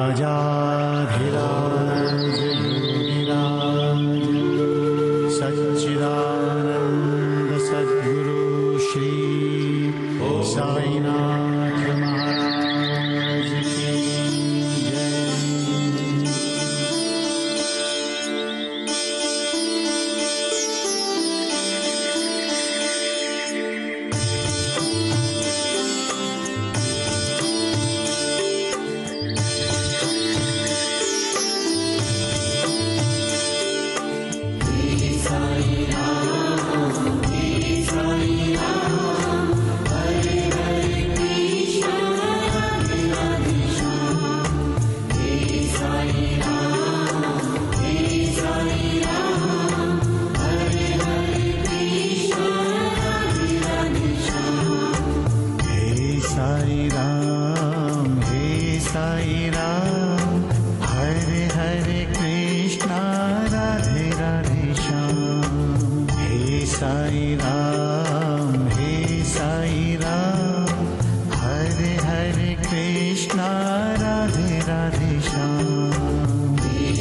राजाधिराज योगिराज सच्चिदानन्द सद्गुरु श्री साईनाथ महाराज की जय हे साई राम हे साई राम हरे हरे कृष्णा राधे राधे श्याम हे साई राम हे साई राम हरे हरे कृष्णा राधे राधे श्याम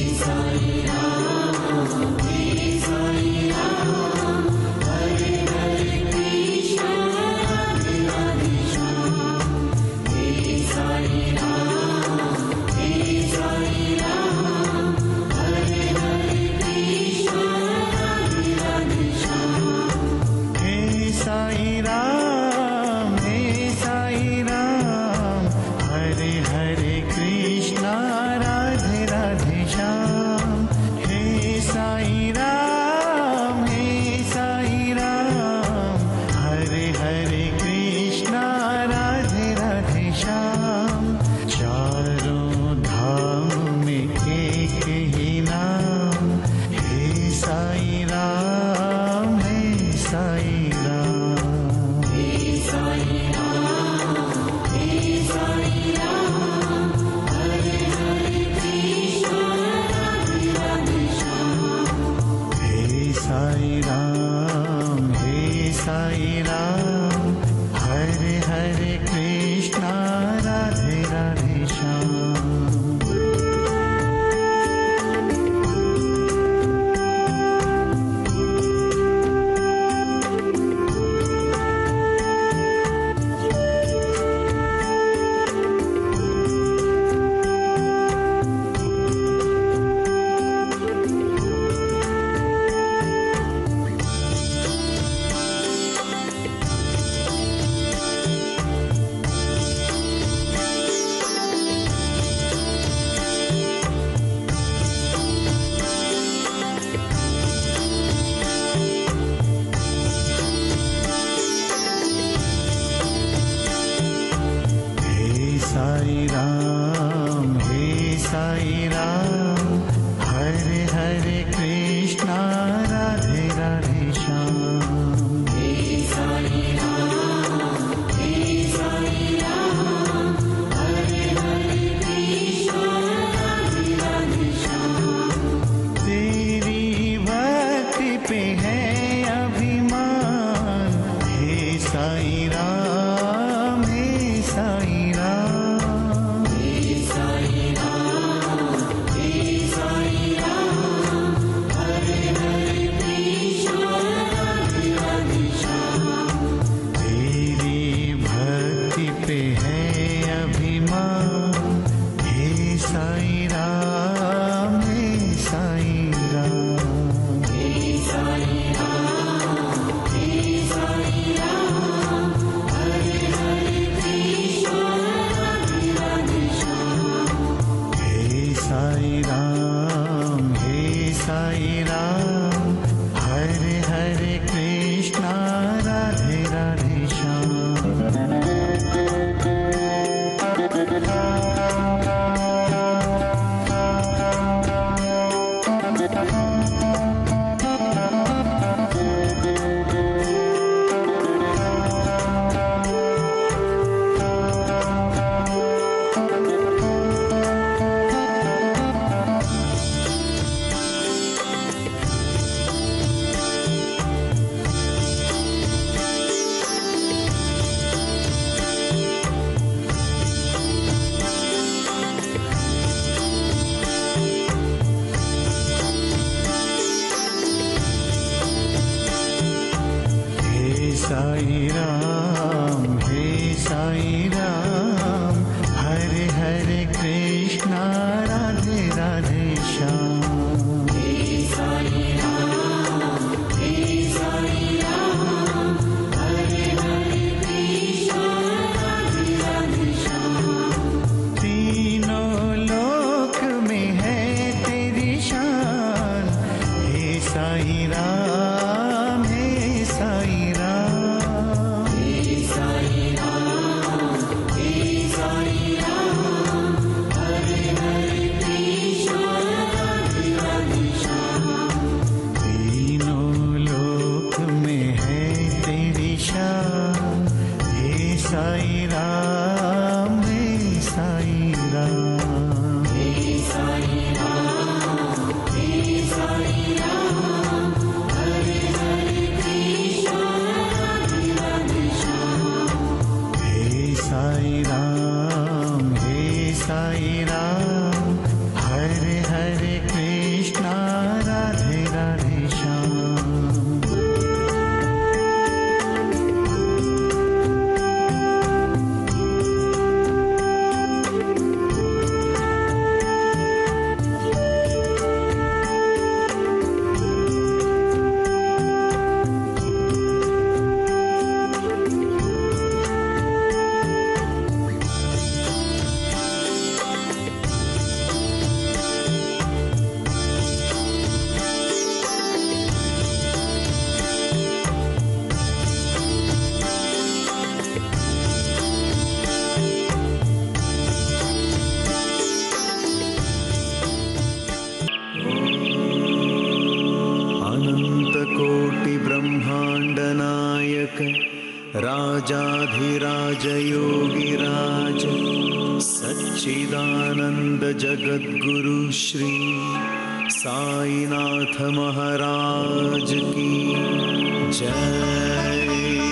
हे साई राम हे साई राम हरे हरे कृष्णा राधे राधे श्याम हे साई राम हे साई राम हरे हरे कृष्णा राधे राधे श्याम चारों धाम में एक ही नाम हे साई राम हे साई राम हे साई राम हे साई राम हरे हरे कृष्णा राधे राधे श्याम हे साई राम हे साई राम हरे हरे कृष्णा राधे राधे श्याम तेरी भक्ति पे है अभिमान हे साई राम हे साई राम तेरी भक्ति पे है अभिमान हे साई राम हे साई राम हे साई राम हे साई राम हरे हरे कृष्णा राधे राधे श्याम सच्चिदानन्द जगद्गुरु श्री साईनाथ महाराज की जय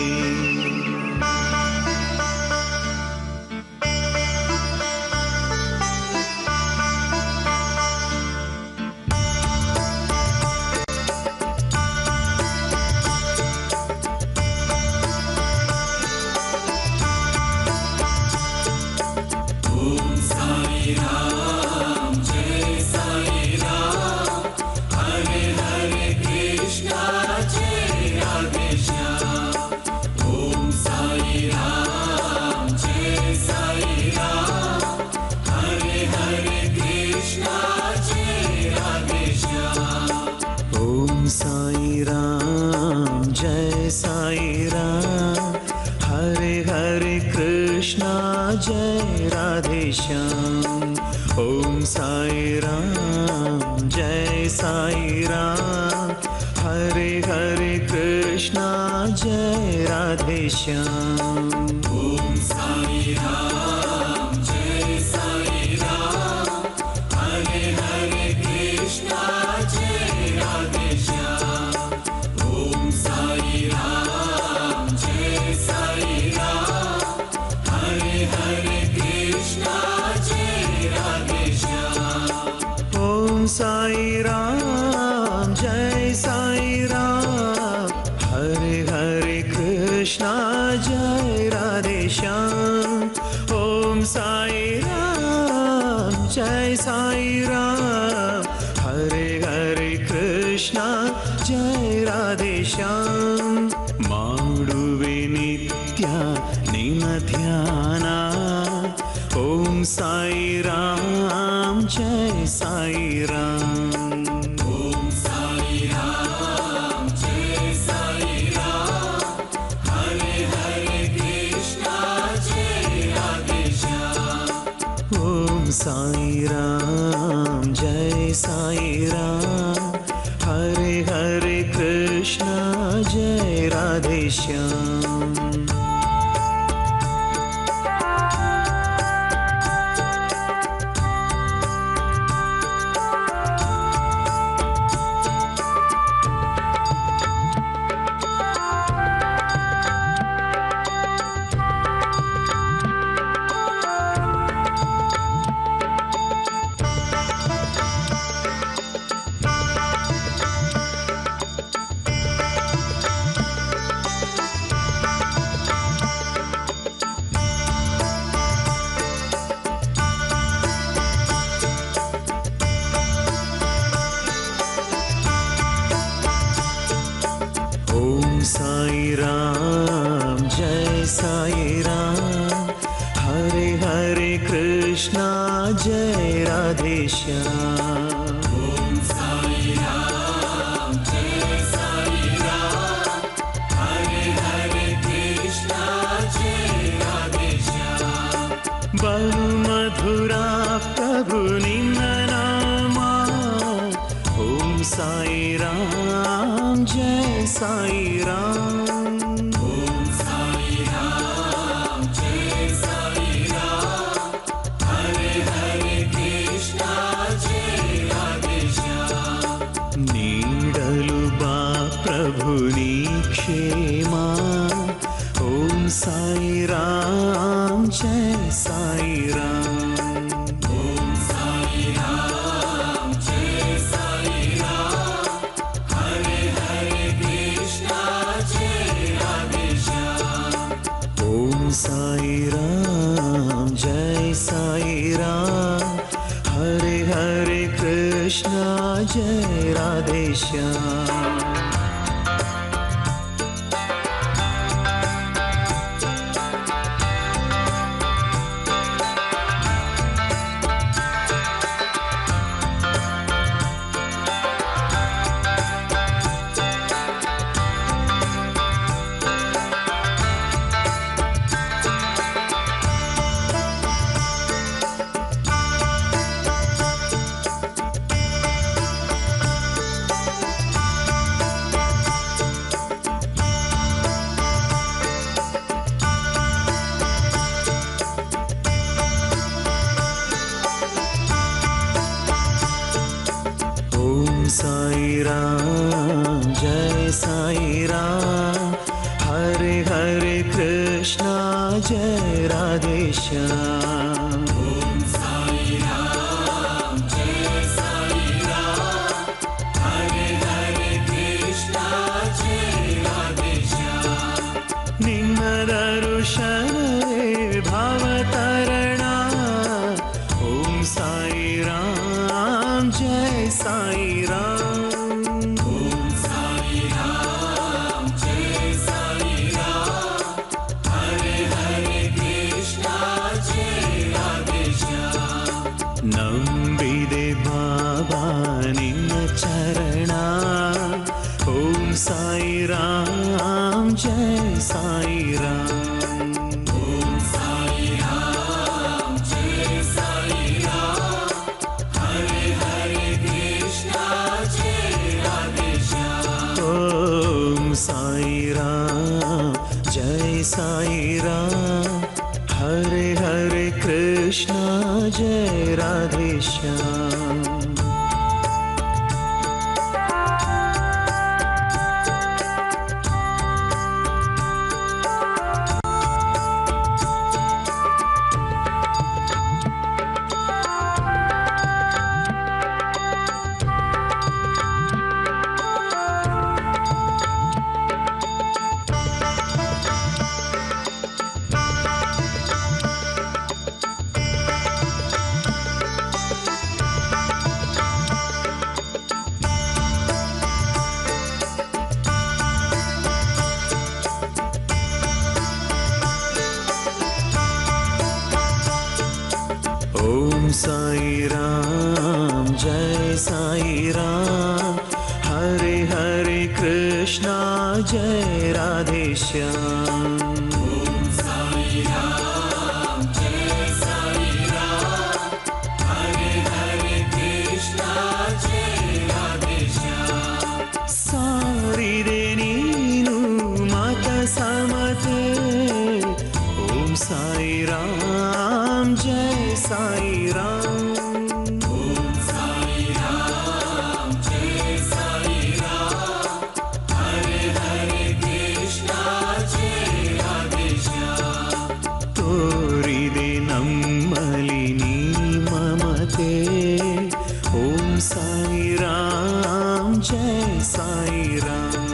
ॐ साई राम जय साई राम हरे हरे कृष्णा जय राधे श्याम ॐ साई राम जय साई राम हरे हरे कृष्णा जय राधे श्याम ॐ साई राम जय साई राम हरे हरे कृष्णा जय राधे श्याम ॐ साई राम जय साई राम हरे हरे कृष्णा जय राधे श्याम ॐ साई राम जय साई राम हरे हरे कृष्णा जय राधे श्याम ॐ साई राम जय साई राम हरे हरे कृष्ಣ ಜಯ ರಾಧೇಶ್ಯಾಮ್ ಮಾಡುವೆ ನಿತ್ಯ ನಿನ್ನ ಧ್ಯಾನ ಓಂ ಸಾಯಿ ರಾಮ್ ಜಯ ಸಾಯಿ ರಾಮ್ ಓಂ ಸಾಯಿ ರಾಮ್ ಜಯ ಸಾಯಿ ರಾಮ್ ಹರೆ ಹರೆ ಕೃಷ್ಣ ಜಯ ರಾಧೇಶ್ಯಾಮ್ ಓಂ ಸಾಯಿ ರಾಮ್ ಜಯ ಸಾಯಿ ರಾಮ್ ಹರೆ ಹರೆ ಕೃಷ್ಣ ಜಯ ರಾಧೇಶ್ಯಾಮ್ ಓಂ ಸಾಯಿ ರಾಮ್ ಜಯ ಸಾಯಿ ರಾಮ್ ಹರೆ ಹರೆ ಕೃಷ್ಣ ಜಯ ರಾಧೇಶ್ಯಾಮ್ ಓಂ ಸಾಯಿ ರಾಮ್ ಜಯ ಸಾಯಿ ರಾಮ್ ಹರೆ ಹರೆ ಕೃಷ್ಣ ಜಯ ರಾಧೇಶ್ಯಾಮ್ ಬಲು ಮಧುರ ಪ್ರಭು ನಿನ್ನ ನಾಮ ಓಂ ಸಾಯಿ ರಾಮ್ ಜಯ ಸಾಯಿ ರಾಮ್ ಓಂ ಸಾಯಿ ರಾಮ್ ಜಯ ಸಾಯಿ ರಾಮ್ ಹರೆ ಹರೆ ಕೃಷ್ಣ ಜಯ ರಾಧೇಶ್ಯಾಮ್ ನೀಡಲು ಬಾ ಪ್ರಭು ನೀ ಕ್ಷೇಮ ಓಂ ಸಾಯಿ ರಾಮ್ ಜಯ ಸಾಯಿ ರಾಮ್ ಓಂ ಸಾಯಿ ರಾಮ್ ಜಯ ಸಾಯಿ ರಾಮ್ ಹರೆ ಹರೆ ಕೃಷ್ಣ ಜಯ ರಾಧೇಶ್ಯಾಮ್ ಓಂ ಸಾಯಿ ರಾಮ್ ಜಯ ಸಾಯಿ ರಾಮ್ ಹರೆ ಹರೆ ಕೃಷ್ಣ ಜಯ ರಾಧೇಶ್ಯಾಮ್ श्याम ನಿನ್ನ ದರುಶನವೇ ಭಾವತರಣ ಓಂ ಸಾಯಿ ರಾಮ್ ಜಯ ಸಾಯಿ ರಾಮ್ ನಂಬಿದೆ ಬಾಬಾ ನಿನ್ನ ಚರಣ ಓಂ ಸಾಯಿ ರಾಮ್ ಜಯ ಸಾಯಿ ರಾಮ್ ಓಂ ಸಾಯಿ ರಾಮ್ ಜಯ ಸಾಯಿ ರಾಮ್ ಹರೆ ಹರೆ ಕೃಷ್ಣ ಜಯ ರಾಧೆ ಶ್ಯಾಮ್ ओम साई राम जय साई राम हरे हरे कृष्णा जय राधे श्याम ಸಾರಿದೆ ನೀನು ಮತ ಸಮತೆ ಓಂ ಸಾಯಿ ರಾಮ್ ಜಯ ಸಾಯಿ ರಾಮ್ ತೋರಿದೆ ನಮ್ಮಲಿ ನೀ ಮಮತೆ ಓಂ ಸಾಯಿ ರಾಮ್ ಜಯ ಸಾಯಿ ರಾಮ್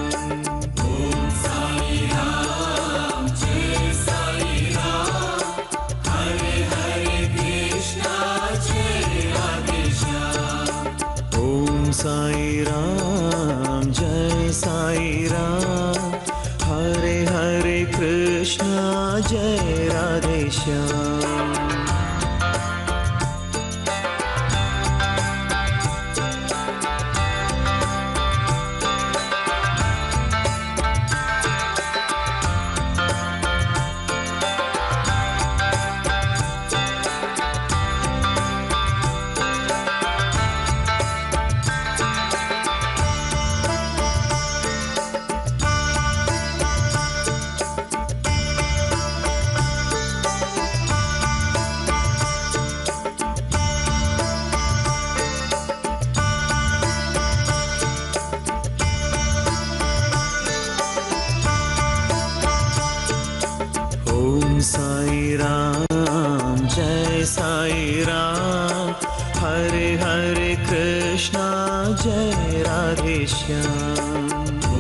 ओम साई राम जय साई राम हरे हरे कृष्णा जय राधे श्याम ओम साई राम जय साई राम हरे हरे कृष्णा जय राधे श्याम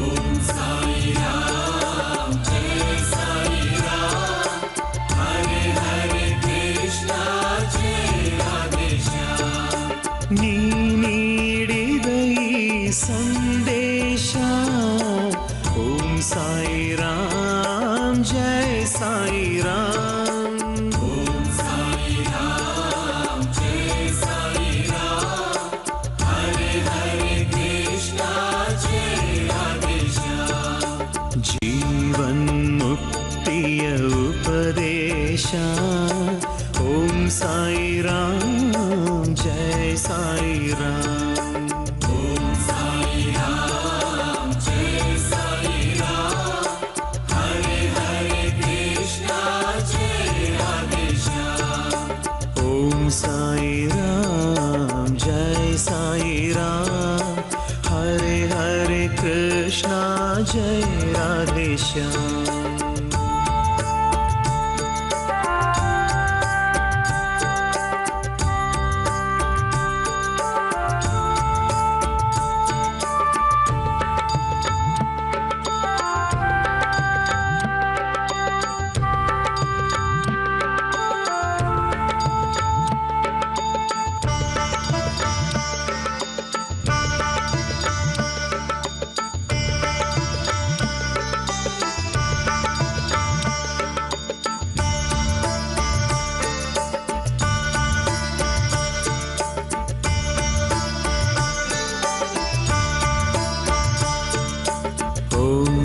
ನೀ ನೀಡಿದ ಈ ಸಂದೇಶ ಓಂ ಸಾಯಿ ರಾಮ್ ಜಯ ಸಾಯಿ ರಾಮ್ ಜೀವನ್ ಮುಕ್ತಿಯ ಉಪದೇಶ ಓಂ ಸಾಯಿ ರಾಮ್ ಜಯ ಸಾಯಿ ರಾಮ್ ओम साई राम जय साई राम हरे हरे कृष्णा जय राधे श्याम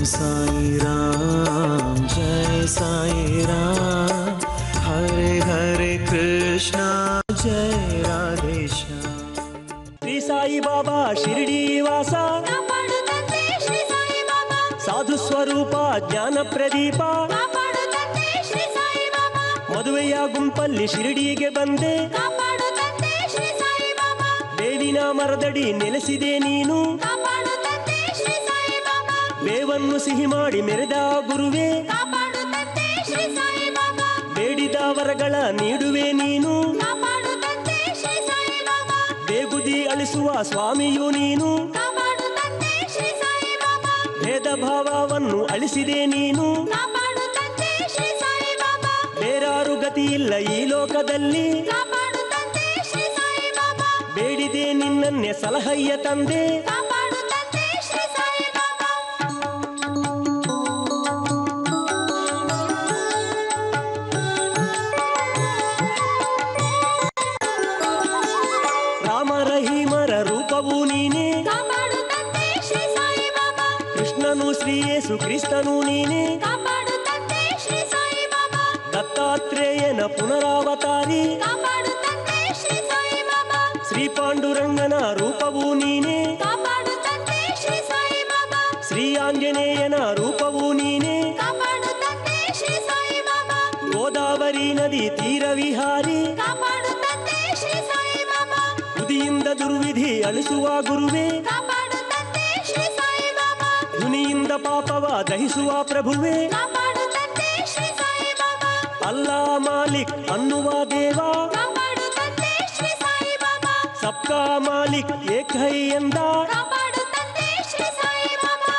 साई राम जय साई राम हरे हरे कृष्णा जय राधे श्याम ಶ್ರೀ ಸಾಯಿ ಬಾಬಾ ಶಿರಡಿ ವಾಸ ಕಾಪಾಡು ತಂದೆ ಶ್ರೀ ಸಾಯಿ ಬಾಬಾ ಸಾಧು ಸ್ವರೂಪ ಜ್ಞಾನ ಪ್ರದೀಪ ಕಾಪಾಡು ತಂದೆ ಶ್ರೀ ಸಾಯಿ ಬಾಬಾ ಮದುವೆಯ ಗುಂಪಲ್ಲಿ ಶಿರಡಿಗೆ ಬಂದೆ ಕಾಪಾಡು ತಂದೆ ಶ್ರೀ ಸಾಯಿ ಬಾಬಾ ಬೇವಿನ ಮರದಡಿ ನೆಲೆಸಿದೆ ನೀನು ಕಾಪಾಡು ತಂದೆ ಶ್ರೀ ಸಾಯಿ ಬಾಬಾ ಬೇವನ್ನು ಸಿಹಿ ಮಾಡಿ ಮೆರೆದ ಗುರುವೇ ಕಾಪಾಡು ತಂದೆ ಶ್ರೀ ಸಾಯಿ ಬಾಬಾ ಬೇಡಿದ ವರಗಳ ನೀಡುವೆ ನೀನು ಕಾಪಾಡು ತಂದೆ ಶ್ರೀ ಸಾಯಿ ಬಾಬಾ ಬೇಗುದಿ ಅಳಿಸುವ ಸ್ವಾಮಿಯು ನೀನು ಕಾಪಾಡು ತಂದೆ ಶ್ರೀ ಸಾಯಿ ಬಾಬಾ ಭೇದ ಭಾವವನ್ನು ಅಳಿಸಿದೆ ನೀನು ಕಾಪಾಡು ತಂದೆ ಶ್ರೀ ಸಾಯಿ ಬಾಬಾ ಬೇರಾರು ಗತಿಯಿಲ್ಲ ಈ ಲೋಕದಲ್ಲಿ ಕಾಪಾಡು ತಂದೆ ಶ್ರೀ ಸಾಯಿ ಬಾಬಾ ಬೇಡಿದೆ ನಿನ್ನನ್ನೇ ಸಲಹಯ್ಯ ತಂದೆ ಕಾಪಾಡು ತಂದೆ ಶ್ರೀ ಸಾಯಿ ಬಾಬಾ ರಾಮ ರಹೀಮರ ರೂಪವು ನೀನೇ ಕಾಪಾಡು ತಂದೆ ಶ್ರೀ ಸಾಯಿ ಬಾಬಾ ಕೃಷ್ಣನು ಶ್ರೀಯೇಸು ಕ್ರಿಸ್ತನು ನೀನೇ ಕಾಪಾಡು ತಂದೆ ಶ್ರೀ ಸಾಯಿ ಬಾಬಾ ದತ್ತಾತ್ರೇಯನ ಪುನರಾವತಾರಿ ಕಾಪಾಡು ತಂದೆ ಶ್ರೀ ಸಾಯಿ ಬಾಬಾ ಶ್ರೀ ಪಾಂಡುರಂಗನ ರೂಪವು ನೀನೇ ಕಾಪಾಡು ತಂದೆ ಶ್ರೀ ಸಾಯಿ ಬಾಬಾ ಶ್ರೀ ಆಂಜನೇಯನ ರೂಪವು ನೀನೇ ಕಾಪಾಡು ತಂದೆ ಶ್ರೀ ಸಾಯಿ ಬಾಬಾ ಗೋದಾವರಿ ನದಿ ತೀರ ವಿಹಾರಿ ಕಾಪಾಡು ತಂದೆ ಶ್ರೀ ಸಾಯಿ ಬಾಬಾ ತುದಿಯಿಂದ ದುರ್ವಿಧಿ ಅಳಿಸುವ ಗುರುವೇ ಕಾಪಾಡು ತಂದೆ ಶ್ರೀ ಸಾಯಿ ಬಾಬಾ ಧ್ವನಿಯಿಂದ ಪಾಪವ ದಹಿಸುವ ಪ್ರಭುವೇ ಕಾಪಾಡು ತಂದೆ ಶ್ರೀ ಸಾಯಿ ಬಾಬಾ ಅಲ್ಲಾ ಮಾಲಿಕ್ ಅನ್ನುವ ದೇವ ಕಾಪಾಡು ತಂದೆ ಶ್ರೀ ಸಾಯಿ ಬಾಬಾ ಸಬ್ಕಾ ಮಾಲಿಕ್ ಏಕ್ ಹೈ ಎಂದ ಕಾಪಾಡು ತಂದೆ ಶ್ರೀ ಸಾಯಿ ಬಾಬಾ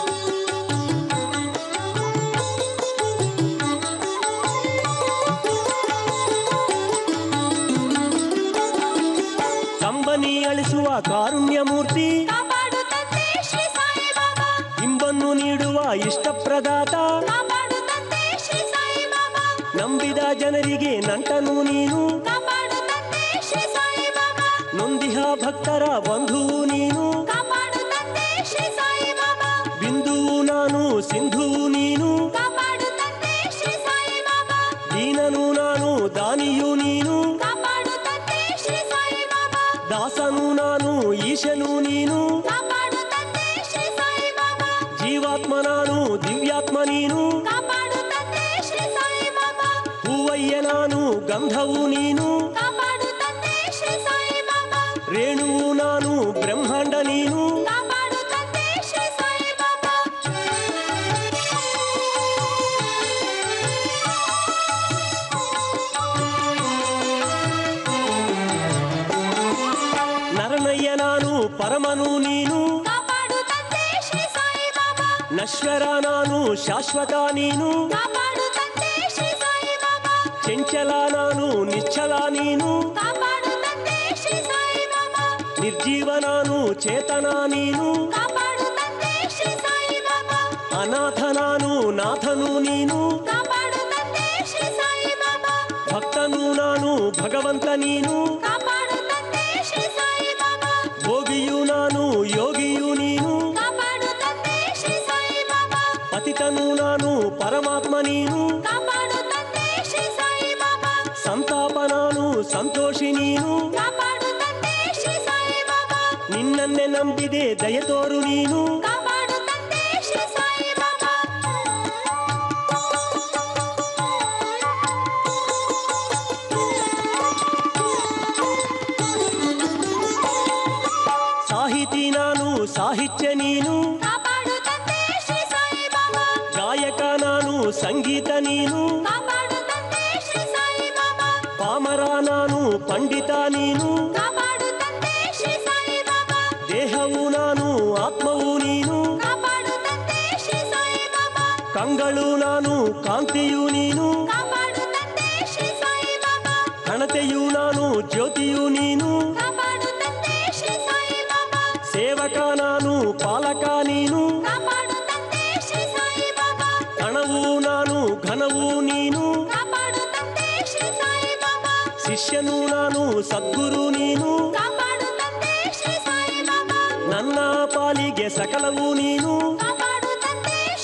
ಕಂಬನಿ ಅಳಿಸುವ ಕಾರುಣ್ಯ ಮೂರ್ತಿ ಕಾಪಾಡು ತಂದೆ ಶ್ರೀ ಸಾಯಿ ಬಾಬಾ ಇಂಬನ್ನು ನೀಡುವ ಇಷ್ಟಪ್ರದಾತ ಕಾಪಾಡು ತಂದೆ ಶ್ರೀ ಸಾಯಿ ಬಾಬಾ ನಂಬಿದ ಜನರಿಗೆ ನಂಟನು ನೀನು ಕಾಪಾಡು ತಂದೆ ಶ್ರೀ ಸಾಯಿ ಬಾಬಾ ನೊಂದಿಹ ಭಕ್ತರ ಬಂಧುವು ನೀನು ಕಾಪಾಡು ತಂದೆ ಶ್ರೀ ಸಾಯಿ ಬಾಬಾ ಬಿಂದುವು ನಾನು ಸಿಂಧುವು ನೀನು ಕಾಪಾಡು ತಂದೆ ಶ್ರೀ ಸಾಯಿ ಬಾಬಾ ದೀನನು ನಾನು ದಾನಿಯು ನೀನು ಕಾಪಾಡು ತಂದೆ ಶ್ರೀ ಸಾಯಿ ಬಾಬಾ ದಾಸನು ನಾನು ಈಶನು ನೀನು ಕಾಪಾಡು ತಂದೆ ಶ್ರೀ ಸಾಯಿ ಬಾಬಾ ಜೀವಾತ್ಮ ನಾನು ದಿವ್ಯಾತ್ಮ ನೀನು ಕಾಪಾಡು ತಂದೆ ಶ್ರೀ ಸಾಯಿ ಬಾಬಾ ಹೂವಯ್ಯ ನಾನು ಗಂಧವು ನೀನು ಕಾಪಾಡು ತಂದೆ ಶ್ರೀ ಸಾಯಿ ಬಾಬಾ ರೇಣುವು ನಾನು ಬ್ರಹ್ಮಾಂಡ ನೀನು ಕಾಪಾಡು ತಂದೆ ಶ್ರೀ ಸಾಯಿ ಬಾಬಾ ನರನಯ್ಯ ನಾನು ಪರಮನು ನೀನು ಕಾಪಾಡು ತಂದೆ ಶ್ರೀ ಸಾಯಿ ಬಾಬಾ ನಶ್ವರ ನಾನು ಶಾಶ್ವತ ನೀನು ಕಾಪಾಡು ತಂದೆ ಶ್ರೀ ಸಾಯಿ ಬಾಬಾ ಚಂಚಲ ನಾನು ನಿಶ್ಚಲ ನೀನು ಕಾಪಾಡು ತಂದೆ ಶ್ರೀ ಸಾಯಿ ಬಾಬಾ ನಿರ್ಜೀವ ನಾನು ಚೇತನ ನೀನು ಕಾಪಾಡು ತಂದೆ ಶ್ರೀ ಸಾಯಿ ಬಾಬಾ ಅನಾಥ ನಾನು ನಾಥನು ನೀನು ಕಾಪಾಡು ತಂದೆ ಶ್ರೀ ಸಾಯಿ ಬಾಬಾ ಭಕ್ತನು ನಾನು ಭಗವಂತ ನೀನು ಕಾಪಾಡು ತಂದೆ ಶ್ರೀ ಸಾಯಿ ಬಾಬಾ ಭೋಗಿಯು ನಾನು ಯೋಗಿಯು ನೀನು ಕಾಪಾಡು ತಂದೆ ಶ್ರೀ ಸಾಯಿ ಬಾಬಾ ಪತಿತನು ನಾನು ಪರಮಾತ್ಮ ನೀನು ಕಾಪಾಡು ತಂದೆ ಶ್ರೀ ಸಾಯಿ ಬಾಬಾ ಸಂತಾಪ ನಾನು ಸಂತೋಷಿ ನೀನು ಕಾಪಾಡು ತಂದೆ ಶ್ರೀ ಸಾಯಿ ಬಾಬಾ ನಿನ್ನನ್ನೇ ನಂಬಿದೆ ದಯ ತೋರು ನೀನು ಕಾಪಾಡು ತಂದೆ ಶ್ರೀ ಸಾಯಿ ಬಾಬಾ ಸಾಹಿತಿ ನಾನು ಸಾಹಿತ್ಯ ನೀನು ಕಾಪಾಡು ತಂದೆ ಶ್ರೀ ಸಾಯಿ ಬಾಬಾ ಗಾಯಕ ನಾನು ಸಂಗೀತ ನೀನು ಕಾಪಾಡು ತಂದೆ ಶ್ರೀ ಸಾಯಿ ಬಾಬಾ ಪಾಮರ ನಾನು ಪಂಡಿತ ನೀನು ಕಾಪಾಡು ತಂದೆ ಶ್ರೀ ಸಾಯಿ ಬಾಬಾ ದೇಹವು ನಾನು ಆತ್ಮವು ನೀನು ಕಾಪಾಡು ತಂದೆ ಶ್ರೀ ಸಾಯಿ ಬಾಬಾ ಕಂಗಳು ನಾನು ಕಾಂತಿಯು ನೀನು ಕಾಪಾಡು ತಂದೆ ಶ್ರೀ ಸಾಯಿ ಬಾಬಾ ಹಣತೆಯು ನಾನು ಜ್ಯೋತಿಯು ನೀನು ಕಾಪಾಡು ತಂದೆ ಶ್ರೀ ಸಾಯಿ ಬಾಬಾ ಸೇವಕ ನಾನು ಪಾಲಕ ನೀನು ಕಾಪಾಡು ತಂದೆ ಶ್ರೀ ಸಾಯಿ ಬಾಬಾ ಹಣವು ನಾನು ಘನವು ನೀನು ಕಾಪಾಡು ತಂದೆ ಶ್ರೀ ಸಾಯಿ ಬಾಬಾ ಶಿಷ್ಯನು ನಾನು ಸದ್ಗುರು ನೀನು ಕಾಪಾಡು ತಂದೆ ಶ್ರೀ ಸಾಯಿ ಬಾಬಾ ನನ್ನ ಪಾಲಿಗೆ ಸಕಲವು ನೀನು ಕಾಪಾಡು ತಂದೆ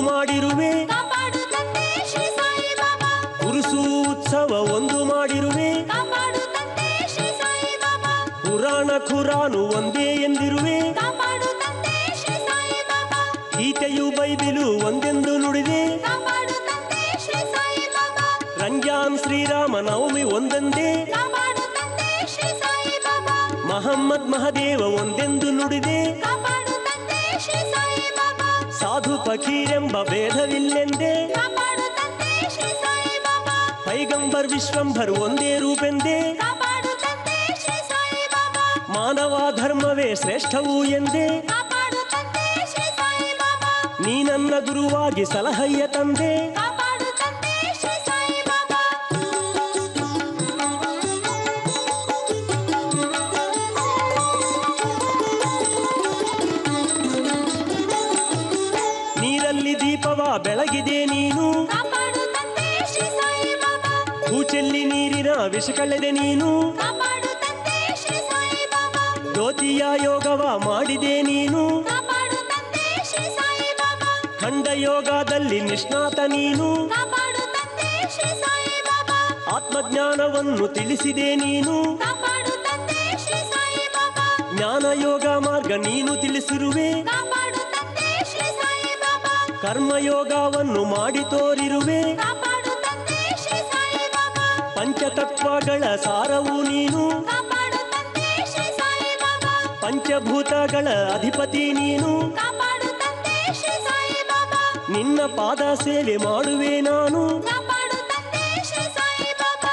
ಮಾಡಿರುವೆ ಕಾಪಾಡು ತಂದೆ ಶ್ರೀ ಸಾಯಿ ಬಾಬಾ ಉರುಸು ಉತ್ಸವ ಒಂದು ಮಾಡಿರುವೆ ಕಾಪಾಡು ತಂದೆ ಶ್ರೀ ಸಾಯಿ ಬಾಬಾ ಪುರಾಣ ಖುರಾನು ಒಂದೇ ಎಂದಿರುವೆ ಕಾಪಾಡು ತಂದೆ ಶ್ರೀ ಸಾಯಿ ಬಾಬಾ ಗೀತೆಯು ಬೈಬಿಲು ಒಂದೆಂದು ನುಡಿದೆ ಕಾಪಾಡು ತಂದೆ ಶ್ರೀ ಸಾಯಿ ಬಾಬಾ ರಂಜಾನ್ ಶ್ರೀರಾಮ ನವಮಿ ಒಂದೆಂದೇ ಕಾಪಾಡು ತಂದೆ ಶ್ರೀ ಸಾಯಿ ಬಾಬಾ ಮಹಮ್ಮದ್ ಮಹದೇವ ಒಂದೆಂದು ನುಡಿದೆ ಕಾಪಾಡು ತಂದೆ ಶ್ರೀ ಸಾಯಿ ಬಾಬಾ ಸಾಧು ಫಕೀರೆಂಬ ಭೇದವಿಲ್ಲೆಂದೇ ಕಾಪಾಡು ತಂದೆ ಶ್ರೀ ಸಾಯಿ ಬಾಬಾ ಪೈಗಂಬರ್ ವಿಶ್ವಂಭರ್ ಒಂದೇ ರೂಪೆಂದೇ ಕಾಪಾಡು ತಂದೆ ಶ್ರೀ ಸಾಯಿ ಬಾಬಾ ಮಾನವ ಧರ್ಮವೇ ಶ್ರೇಷ್ಠವು ಎಂದೇ ಕಾಪಾಡು ತಂದೆ ಶ್ರೀ ಸಾಯಿ ಬಾಬಾ ನೀ ನನ್ನ ಗುರುವಾಗಿ ಸಲಹಯ್ಯ ತಂದೆ ಕಾಪಾಡು ತಂದೆ ಶ್ರೀ ಸಾಯಿ ಬಾಬಾ ನೀರಲ್ಲಿ ದೀಪವ ಬೆಳಗಿದೆ ನೀನು ಕಾಪಾಡು ತಂದೆ ಶ್ರೀ ಸಾಯಿ ಬಾಬಾ ಹೂಚೆಲ್ಲಿ ನೀರಿನ ವಿಷ ಕಳೆದೆ ನೀನು ಕಾಪಾಡು ತಂದೆ ಶ್ರೀ ಸಾಯಿ ಬಾಬಾ ಜ್ಯೋತಿಯ ಯೋಗವ ಮಾಡಿದೆ ನೀನು ಕಾಪಾಡು ತಂದೆ ಶ್ರೀ ಸಾಯಿ ಬಾಬಾ ಖಂಡ ಯೋಗದಲ್ಲಿ ನಿಷ್ಣಾತ ನೀನು ಕಾಪಾಡು ತಂದೆ ಶ್ರೀ ಸಾಯಿ ಬಾಬಾ ಆತ್ಮಜ್ಞಾನವನ್ನು ತಿಳಿಸಿದೆ ನೀನು ಕಾಪಾಡು ತಂದೆ ಶ್ರೀ ಸಾಯಿ ಬಾಬಾ ಜ್ಞಾನ ಯೋಗ ಮಾರ್ಗ ನೀನು ತಿಳಿಸಿರುವೆ ಕಾಪಾಡು ತಂದೆ ಶ್ರೀ ಸಾಯಿ ಬಾಬಾ ಕರ್ಮಯೋಗವನ್ನು ಮಾಡಿ ತೋರಿರುವೆ ಕಾಪಾಡು ತಂದೆ ಶ್ರೀ ಸಾಯಿ ಬಾಬಾ ಪಂಚತತ್ವಗಳ ಸಾರವು ನೀನು ಕಾಪಾಡು ತಂದೆ ಶ್ರೀ ಸಾಯಿ ಬಾಬಾ ಪಂಚಭೂತಗಳ ಅಧಿಪತಿ ನೀನು ಕಾಪಾಡು ತಂದೆ ಶ್ರೀ ಸಾಯಿ ಬಾಬಾ ನಿನ್ನ ಪಾದ ಸೇವೆ ಮಾಡುವೆ ನಾನು ಕಾಪಾಡು ತಂದೆ ಶ್ರೀ ಸಾಯಿ ಬಾಬಾ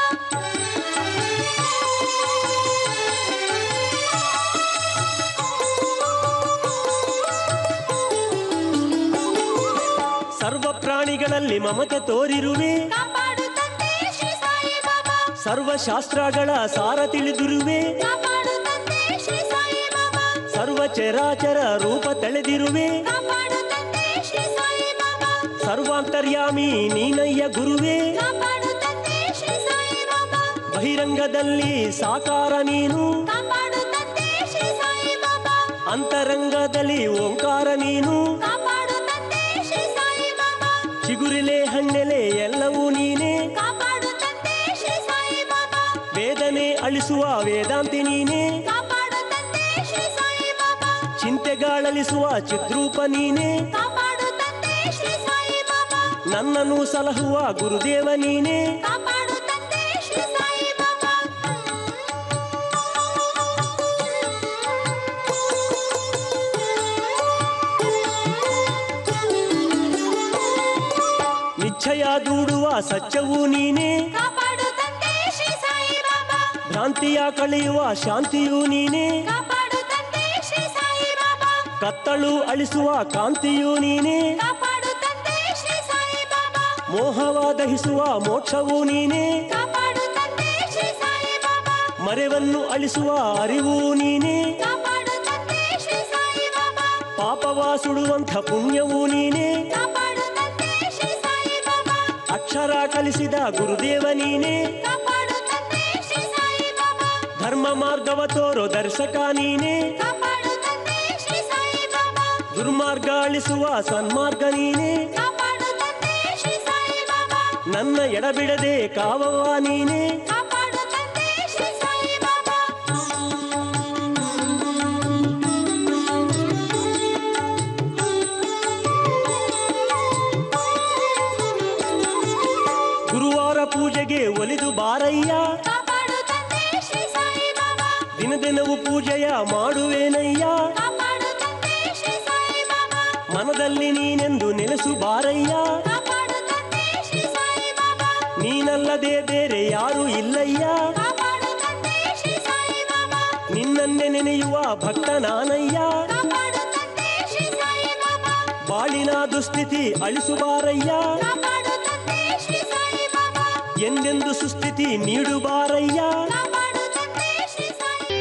ಸರ್ವ ಪ್ರಾಣಿಗಳಲ್ಲಿ ಮಮತೆ ತೋರಿರುವೆ ಕಾಪಾಡು ತಂದೆ ಶ್ರೀ ಸಾಯಿ ಬಾಬಾ ಸರ್ವ ಶಾಸ್ತ್ರಗಳ ಸಾರ ತಿಳಿದಿರುವೆ ಕಾಪಾಡು ತಂದೆ ಶ್ರೀ ಸಾಯಿ ಬಾಬಾ ಸರ್ವ ಚರಾಚರ ರೂಪ ತಳೆದಿರುವೆ ಕಾಪಾಡು ತಂದೆ ಶ್ರೀ ಸಾಯಿ ಬಾಬಾ ಸರ್ವಾಂತರ್ಯಾಮಿ ನೀನಯ್ಯ ಗುರುವೇ ಕಾಪಾಡು ತಂದೆ ಶ್ರೀ ಸಾಯಿ ಬಾಬಾ ಬಹಿರಂಗದಲ್ಲಿ ಸಾಕಾರ ನೀನು ಕಾಪಾಡು ತಂದೆ ಶ್ರೀ ಸಾಯಿ ಬಾಬಾ ಅಂತರಂಗದಲ್ಲಿ ಓಂಕಾರ ನೀನು ಕಾಪಾಡು ತಂದೆ ಶ್ರೀ ಸಾಯಿ ಬಾಬಾ ಚಿಗುರಿಲೆ ಹಣ್ಣೆಲೆ ಎಲ್ಲವೂ ನೀನೇ ಕಾಪಾಡು ತಂದೆ ಶ್ರೀ ಸಾಯಿ ಬಾಬಾ ವೇದನೆ ಅಳಿಸುವ ವೇದಾಂತಿ ನೀನೇ ಕಾಪಾಡು ತಂದೆ ಶ್ರೀ ಸಾಯಿ ಬಾಬಾ ಚಿಂತೆಗಾಳಲಿಸುವ ಚಿದ್ರೂಪ ನೀನೇ ಕಾಪಾಡು ತಂದೆ ಶ್ರೀ ಸಾಯಿ ಬಾಬಾ ನನ್ನನ್ನು ಸಲಹುವ ಗುರುದೇವ ನೀನೇ ಕಾಪಾಡು ತಂದೆ ಶ್ರೀ ಸಾಯಿ ಬಾಬಾ ನಿಶ್ಚಯ ದೂಡುವ ಸತ್ಯವೂ ನೀನೇ ಕಾಪಾಡು ತಂದೆ ಶ್ರೀ ಸಾಯಿ ಬಾಬಾ ಭ್ರಾಂತಿಯ ಕಳೆಯುವ ಶಾಂತಿಯೂ ನೀನೇ ಕಾಪಾಡು ತಂದೆ ಶ್ರೀ ಸಾಯಿ ಬಾಬಾ ಕತ್ತಳು ಅಳಿಸುವ ಕಾಂತಿಯೂ ನೀನೇ ಕಾಪಾಡು ತಂದೆ ಶ್ರೀ ಸಾಯಿ ಬಾಬಾ ಮೋಹವ ದಹಿಸುವ ಮೋಕ್ಷವೂ ನೀನೇ ಕಾಪಾಡು ತಂದೆ ಶ್ರೀ ಸಾಯಿ ಬಾಬಾ ಮರೆವನ್ನು ಅಳಿಸುವ ಅರಿವು ನೀನೇ ಕಾಪಾಡು ತಂದೆ ಶ್ರೀ ಸಾಯಿ ಬಾಬಾ ಪಾಪವ ಸುಡುವಂಥ ಪುಣ್ಯವೂ ನೀನೇ ಕಾಪಾಡು ತಂದೆ ಶ್ರೀ ಸಾಯಿ ಬಾಬಾ ಅಕ್ಷರ ಕಲಿಸಿದ ಗುರುದೇವ ನೀನೇ ಕಾಪಾಡು ತಂದೆ ಶ್ರೀ ಸಾಯಿ ಬಾಬಾ ಧರ್ಮ ಮಾರ್ಗವ ತೋರೋ ದರ್ಶಕ ನೀನೇ ಕಾಪಾಡು ತಂದೆ ಶ್ರೀ ಸಾಯಿ ಬಾಬಾ ದುರ್ಮಾರ್ಗ ಅಳಿಸುವ ಸನ್ಮಾರ್ಗ ನೀನೇ ಕಾಪಾಡು ತಂದೆ ಶ್ರೀ ಸಾಯಿ ಬಾಬಾ ನನ್ನ ಎಡಬಿಡದೆ ಕಾವವ ನೀನೇ ಕಾಪಾಡು ತಂದೆ ಶ್ರೀ ಸಾಯಿ ಬಾಬಾ ಗುರುವಾರ ಪೂಜೆಗೆ ಒಲಿದು ಬಾರಯ್ಯ ಕಾಪಾಡು ತಂದೆ ಶ್ರೀ ಸಾಯಿ ಬಾಬಾ ದಿನ ದಿನವೂ ಪೂಜೆಯ ಮಾಡುವೇನಯ್ಯ ಕಾಪಾಡು ತಂದೆ ಶ್ರೀ ಸಾಯಿ ಬಾಬಾ ಮನದಲ್ಲಿ ನೀನೆಂದು ನೆಲೆಸು ಬಾರಯ್ಯ ಕಾಪಾಡು ತಂದೆ ಶ್ರೀ ಸಾಯಿ ಬಾಬಾ ನೀನಲ್ಲದೆ ಬೇರೆ ಯಾರು ಇಲ್ಲಯ್ಯ ಕಾಪಾಡು ತಂದೆ ಶ್ರೀ ಸಾಯಿ ಬಾಬಾ ನಿನ್ನನ್ನೇ ನೆನೆಯುವ ಭಕ್ತ ನಾನಯ್ಯ ಕಾಪಾಡು ತಂದೆ ಶ್ರೀ ಸಾಯಿ ಬಾಬಾ ಬಾಳಿನ ದುಸ್ಥಿತಿ ಅಳಿಸು ಬಾರಯ್ಯ ಕಾಪಾಡು ತಂದೆ ಶ್ರೀ ಸಾಯಿ ಬಾಬಾ ಎಂದೆಂದು ಸುಸ್ಥಿತಿ ನೀಡು ಬಾರಯ್ಯ ಕಾಪಾಡು ತಂದೆ ಶ್ರೀ ಸಾಯಿ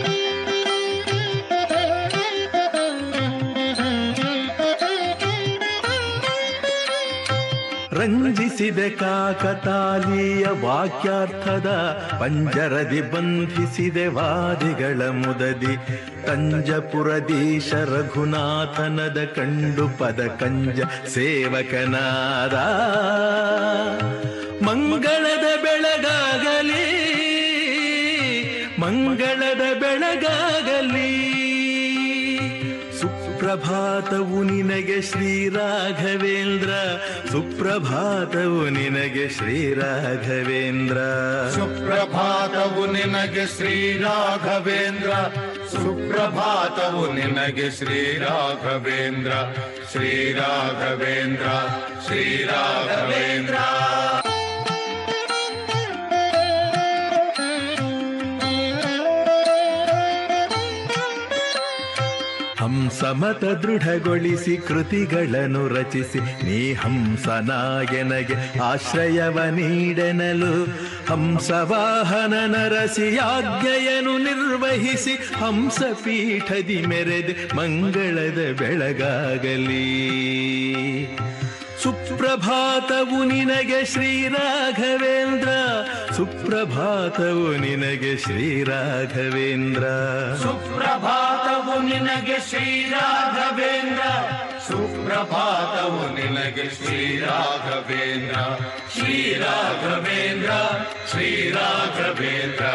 ರಂಜಿಸಿದೆ ಕಾಕತಾಲೀಯ ವಾಕ್ಯಾರ್ಥದ ಪಂಜರದಿ ಬಂಧಿಸಿದೆ ವಾದಿಗಳ ಮುದದಿ ತಂಜಪುರದೀಶ ರಘುನಾಥನದ ಕಂಡು ಪದ ಕಂಜ ಸೇವಕನಾದ ಮಂಗಳದ ಬೆಳಗಾಗಲಿ ಮಂಗಳದ ಬೆಳಗಾಗಲಿ ಸುಪ್ರಭಾತವು ನಿನಗೆ ಶ್ರೀ ರಾಘವೇಂದ್ರ ಸುಪ್ರಭಾತವು ನಿನಗೆ ಶ್ರೀ ರಾಘವೇಂದ್ರ ಸುಪ್ರಭಾತವು ನಿನಗೆ ಶ್ರೀ ರಾಘವೇಂದ್ರ ಸುಪ್ರಭಾತವು ನಿನಗೆ ಶ್ರೀ ರಾಘವೇಂದ್ರ ಶ್ರೀ ರಾಘವೇಂದ್ರ ಶ್ರೀ ರಾಘವೇಂದ್ರ ಹಂಸಮತ ದೃಢಗೊಳಿಸಿ ಕೃತಿಗಳನ್ನು ರಚಿಸಿ ನೀ ಹಂಸನಾಯನಗೆ ಆಶ್ರಯವ ನೀಡೆನಲು ಹಂಸವಾಹನ ನರಸಿ ಆಜ್ಞೆಯನ್ನು ನಿರ್ವಹಿಸಿ ಹಂಸ ಪೀಠದಿ ಮೆರೆದೆ ಮಂಗಳದ ಬೆಳಗಾಗಲಿ ಸುಪ್ರಭಾತವು ನಿನಗೆ ಶ್ರೀ ರಾಘವೇಂದ್ರ ಸುಪ್ರಭಾತವು ನಿನಗೆ ಶ್ರೀ ರಾಘವೇಂದ್ರ ಸುಪ್ರಭಾತವು ನಿನಗೆ ಶ್ರೀ ರಾಘವೇಂದ್ರ ಸುಪ್ರಭಾತವು ನಿನಗೆ ಶ್ರೀ ರಾಘವೇಂದ್ರ ಶ್ರೀ ರಾಘವೇಂದ್ರ ಶ್ರೀ ರಾಘವೇಂದ್ರ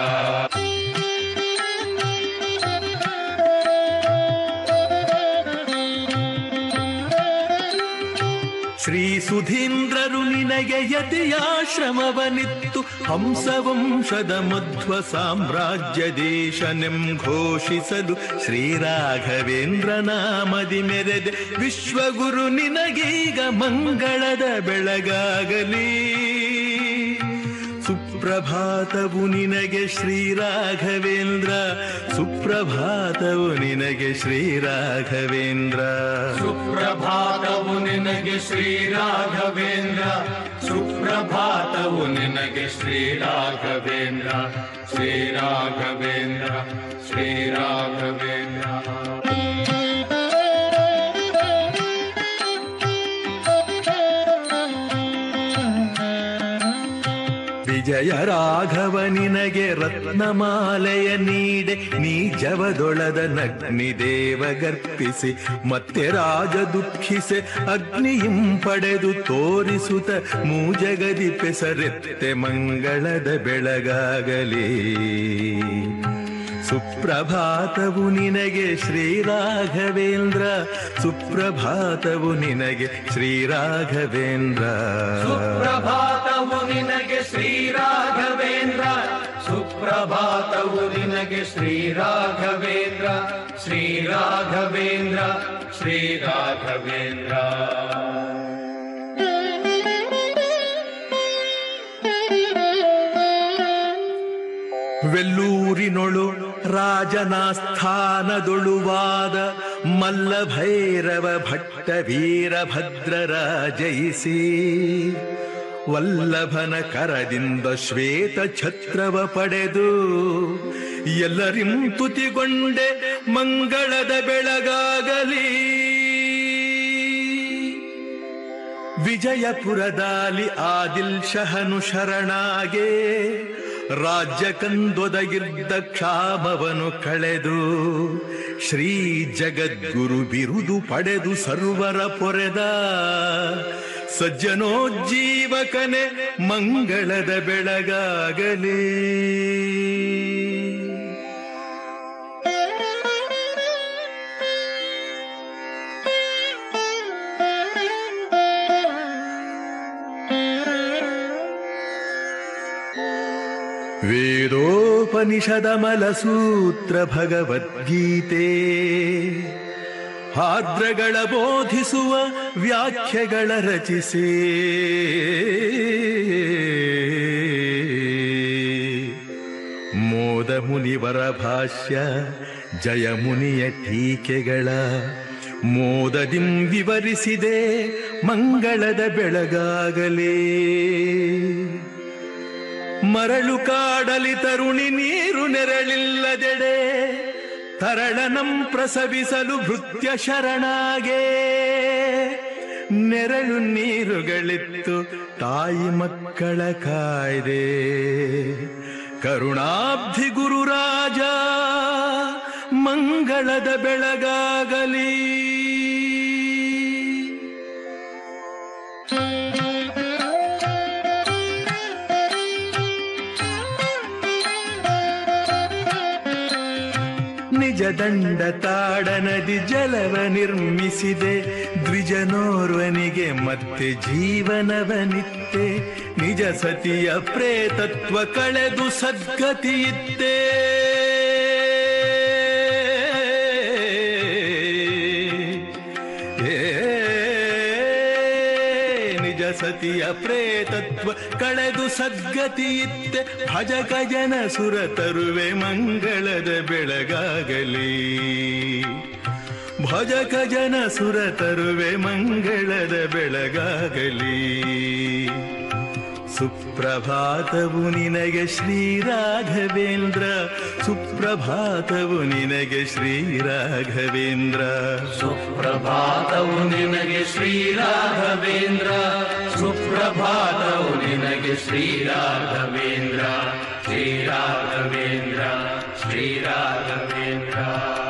ಶ್ರೀ ಸುಧೀಂದ್ರರು ನಿನಗೆ ಯತಿಯಾಶ್ರಮವನಿತ್ತು ಹಂಸವಂಶದ ಮಧ್ವ ಸಾಮ್ರಾಜ್ಯ ದೇಶನೆಂ ಘೋಷಿಸಲು ಶ್ರೀ ರಾಘವೇಂದ್ರ ನಾಮದಿ ಮೆರೆದೆ ವಿಶ್ವಗುರು ನಿನಗೀಗ ಮಂಗಳದ ಬೆಳಗಾಗಲಿ ಸುಪ್ರಭಾತವು ನಿನಗೆ ಶ್ರೀ ರಾಘವೇಂದ್ರ ಸುಪ್ರಭಾತವು ನಿನಗೆ ಶ್ರೀ ರಾಘವೇಂದ್ರ ಸುಪ್ರಭಾತವು ನಿನಗೆ ಶ್ರೀ ರಾಘವೇಂದ್ರ ಸುಪ್ರಭಾತವು ನಿನಗೆ ಶ್ರೀ ರಾಘವೇಂದ್ರ ಶ್ರೀ ರಾಘವೇಂದ್ರ ಶ್ರೀ ರಾಘವೇಂದ್ರ ವಿಜಯ ರಾಘವ ನಿನಗೆ ರತ್ನಮಾಲೆಯ ನೀಡೆ ನೀ ಜವದೊಳದ ನಗ್ನಿ ದೇವ ಗರ್ಪಿಸಿ ಮತ್ತೆ ರಾಜ ದುಃಖಿಸೆ ಅಗ್ನಿಯಂ ಪಡೆದು ತೋರಿಸುತ್ತ ಮೂಜಗದಿ ಪೆಸರೆತ್ತೆ ಮಂಗಳದ ಬೆಳಗಾಗಲಿ ಸುಪ್ರಭಾತವು ನಿನಗೆ ಶ್ರೀ ರಾಘವೇಂದ್ರ ಸುಪ್ರಭಾತವು ನಿನಗೆ ಶ್ರೀ ರಾಘವೇಂದ್ರ ಸುಪ್ರಭಾತವು ನಿನಗೆ ಶ್ರೀ ರಾಘವೇಂದ್ರ ಸುಪ್ರಭಾತವು ನಿನಗೆ ಶ್ರೀ ರಾಘವೇಂದ್ರ ಶ್ರೀ ರಾಘವೇಂದ್ರ ಶ್ರೀ ರಾಘವೇಂದ್ರ ವೆಲ್ಲೂರಿನೊಳು ರಾಜನಾಸ್ಥಾನದೊಳುವಾದ ಮಲ್ಲಭೈರವ ಭಟ್ಟ ವೀರಭದ್ರರ ಜಯಿಸಿ ವಲ್ಲಭನ ಕರದಿಂದ ಶ್ವೇತ ಛತ್ರವ ಪಡೆದು ಎಲ್ಲರಿಂ ತುತಿಗೊಂಡೆ ಮಂಗಳದ ಬೆಳಗಾಗಲಿ ವಿಜಯಪುರದಾಲಿ ಆದಿಲ್ ಶಹನು ಶರಣಾಗೆ ರಾಜ್ಯ ಕಂದೊದಗಿದ್ದ ಕ್ಷಾಮವನು ಕಳೆದು ಶ್ರೀ ಜಗದ್ಗುರು ಬಿರುದು ಪಡೆದು ಸರ್ವರ ಪೊರೆದ ಸಜ್ಜನೋಜ್ಜೀವಕನೆ ಮಂಗಳದ ಬೆಳಗಾಗಲಿ ವೇದೋಪನಿಷದಮಲ ಸೂತ್ರ ಭಗವದ್ಗೀತೆ ಹಾದ್ರಗಳ ಬೋಧಿಸುವ ವ್ಯಾಖ್ಯೆಗಳ ರಚಿಸಿ ಮೋದ ಮುನಿವರ ಭಾಷ್ಯ ಜಯ ಮುನಿಯ ಟೀಕೆಗಳ ಮೋದದಿಂ ವಿವರಿಸಿದೆ ಮಂಗಳದ ಬೆಳಗಾಗಲೇ ಮರಳು ಕಾಡಲಿ ತರುಣಿ ನೀರು ನೆರಳಿಲ್ಲದೆಡೆ ತರಳನಂ ಪ್ರಸವಿಸಲು ಭೃತ್ಯ ಶರಣಾಗೆ ನೆರಳು ನೀರುಗಳಿತ್ತು ತಾಯಿ ಮಕ್ಕಳ ಕಾಯ್ದೆ ಕರುಣಾಬ್ಧಿ ಗುರುರಾಜ ಮಂಗಳದ ಬೆಳಗಾಗಲಿ ನಿಜ ದಂಡ ತಾಡ ನದಿ ಜಲವ ನಿರ್ಮಿಸಿದೆ ದ್ವಿಜನೋರ್ವನಿಗೆ ಮತ್ತೆ ಜೀವನವನಿತ್ತೆ ನಿಜ ಸತಿಯ ಪ್ರೇತತ್ವ ಕಳೆದು ಸದ್ಗತಿಯಿತ್ತೆ ನಿಜ ಸತಿಯ ಪ್ರೇತತ್ವ ಕಳೆದು ಸದ್ಗತಿಯಿತ್ತೆ ಭಜಕ ಜನ ಸುರ ತರುವೆ ಮಂಗಳದ ಬೆಳಗಾಗಲಿ ಭಜಕ ಜನ ಸುರ ತರುವೆ ಮಂಗಳದ ಬೆಳಗಾಗಲಿ ಸುಪ್ರಭಾತವು ನಿನಗೆ ಶ್ರೀ ರಾಘವೇಂದ್ರ ಸುಪ್ರಭಾತವು ನಿನಗೆ ಶ್ರೀ ರಾಘವೇಂದ್ರ ಸುಪ್ರಭಾತವು ನಿನಗೆ ಶ್ರೀ ರಾಘವೇಂದ್ರ ಸುಪ್ರಭಾತವು ನಿನಗೆ ಶ್ರೀ ರಾಘವೇಂದ್ರ ಶ್ರೀ ರಾಘವೇಂದ್ರ ಶ್ರೀ ರಾಘವೇಂದ್ರ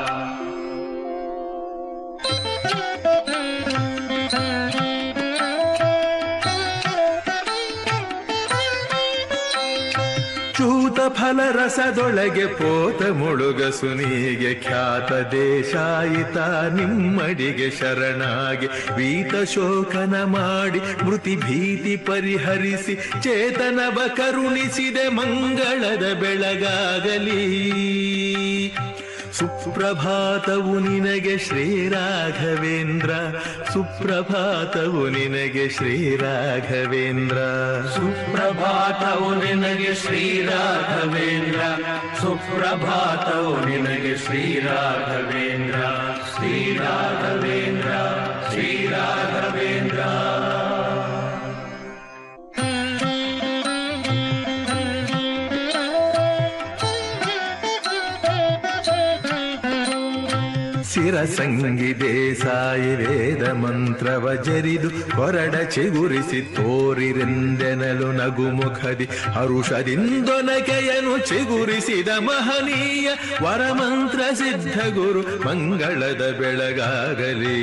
ಚೂತ ಫಲ ರಸದೊಳಗೆ ಪೋತ ಮುಳುಗಸುನಿಗೆ ಖ್ಯಾತ ದೇಶಾಯಿತ ನಿಮ್ಮಡಿಗೆ ಶರಣಾಗಿ ವೀತ ಶೋಕನ ಮಾಡಿ ಮೃತಿ ಭೀತಿ ಪರಿಹರಿಸಿ ಚೇತನವ ಕರುಣಿಸಿದೆ ಮಂಗಳದ ಬೆಳಗಾಗಲಿ ಸುಪ್ರಭಾತವು ನಿನಗೆ ಶ್ರೀ ರಾಘವೇಂದ್ರ ಸುಪ್ರಭಾತವು ನಿನಗೆ ಶ್ರೀ ರಾಘವೇಂದ್ರ ಸುಪ್ರಭಾತವು ನಿನಗೆ ಶ್ರೀ ರಾಘವೇಂದ್ರ ಸುಪ್ರಭಾತವು ನಿನಗೆ ಶ್ರೀ ರಾಘವೇಂದ್ರ ಶ್ರೀ ರಾಘವೇಂದ್ರ ಶ್ರೀ ರಾಘವೇಂದ್ರ ಶಿರಸಂಗಿ ದೇಸಾಯಿ ವೇದ ಮಂತ್ರವ ಜರಿದು ಹೊರಡ ಚಿಗುರಿಸಿ ತೋರಿರೆಂದೆನಲು ನಗುಮುಖದಿ ಹರುಷದಿಂದೊನಕೆಯನು ಚಿಗುರಿಸಿದ ಮಹನೀಯ ವರಮಂತ್ರ ಸಿದ್ಧ ಗುರು ಮಂಗಳದ ಬೆಳಗಾಗಲಿ